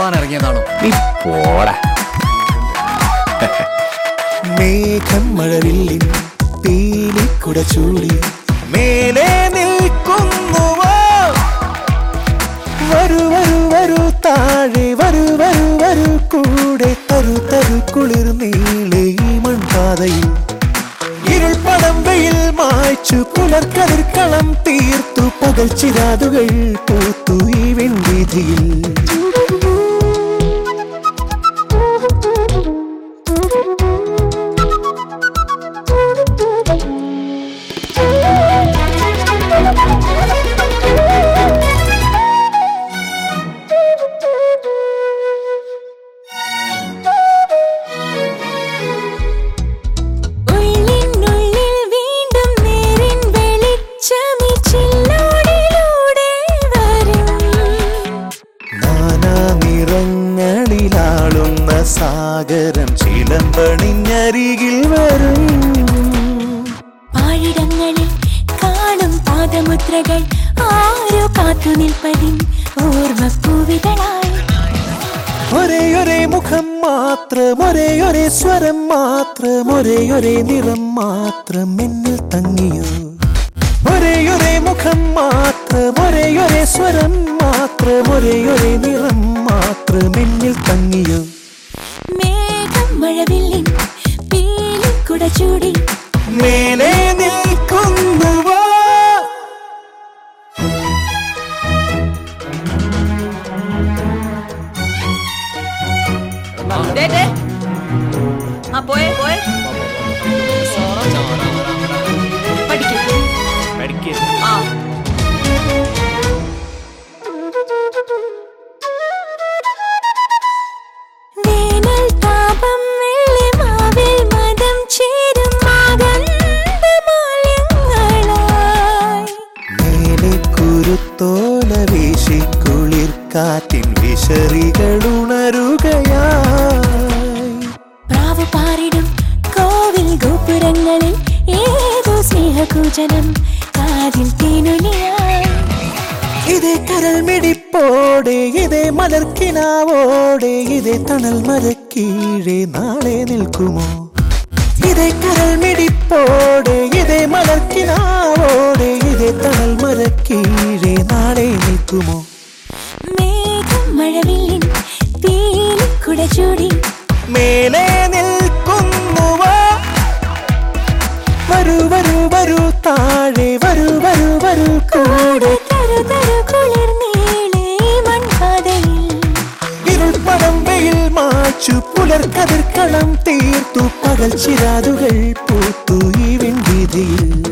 കാണാൻ ഇറങ്ങിയതാണോ നീ പോടാ മേഘം മഴവില്ലിൻ പീലിക്കുട ചൂടി മേലെ നിൽക്കുന്നുവോ വരൂ വരൂ വരൂ താഴെ വരൂ വരൂ വരൂ കൂടെ തരു തരു കുളിർ നീളെ ഈ മൺപാതയിൽ ഇരുൾ പടം വെയിൽ മായ്ച്ചു പുലർക്കതിർക്കളം തീർത്തു പകൽ ചിരാതുകൾ പൂത്തു ഈ വെൺവീതിയിൽ ഉള്ളിനുള്ളിൽ വീണ്ടും നേരിൻ വെളിച്ചമി ചില്ലോടിലൂടെ വരും നാനാ നിറങ്ങളിലാളുന്ന സാഗരം ചിലമ്പണിഞ്ഞരികിൽ വരും പാഴിടങ്ങളിൽ കാണും പാദമുദ്രകൾ ആരോ കാത്തു നിൽപ്പതിൻ ഓർമ്മപ്പൂവികളായി ഒരേ ഒരേ മുഖം മാത്രം ഒരേ ഒരേ സ്വരം മാത്രം ഒരേ ഒരേ നിറം മാത്രം എന്നിൽ തങ്ങിയോ ഒരേ ഒരേ മുഖം മാത്രം ഒരേ ഒരേ സ്വരം മാത്രം ഒരേ ഒരേ നിറം മാത്രം എന്നിൽ തങ്ങിയോ മേഘം മഴവില്ലിൻ പീലിക്കുട ചൂടി മേലെ നിൽക്കുന്നുവോ ദേ, ദേ. ആ പോയെ പോയെ പഠിക്ക് ആ വേനൽ താപം വെള്ളിമാവിൽ മദം ചേരും മാലിന്യങ്ങളായി മേലെ കുരുത്തോല വീശി കുളിർ കാറ്റിൻ വിശറികൾ ഉണരുകയായി പ്രാവ് പാറിടും കോവിൽ ഗോപുരങ്ങളിൽ ഏതോ സ്നേഹകൂചനം കാതിൽ തേനുലിയായി ഇതേ കരൾ മിടിപ്പോടെ ഇതേ മലർക്കിനാവോടെ ഇതേ തണൽ മരക്കീഴെ നാളെ നിൽക്കുമോ ഇതേ കരൾ മിടിപ്പോടെ ഇതേ മലർക്കിനാവോടെ ഇതേ തണൽ മരക്കീഴെ നാളെ നിൽക്കുമോ മേഘം മഴവില്ലിൻ പീലിക്കുട ചൂടി മേലെ നിൽക്കുന്നുവോ വരൂ വരൂ വരൂ താഴെ വരൂ വരൂ വരൂ കൂടെ തരു തരു കുളിർ നീളെ ഈ മൺപാതയിൽ ഇരുൾ പടം വെയിൽ മാച്ചു പുലർക്കതിർക്കളം തീർത്തു പകൽ ചിരാതുകൾ പൂത്തു ഈ വെൺവീതിയിൽ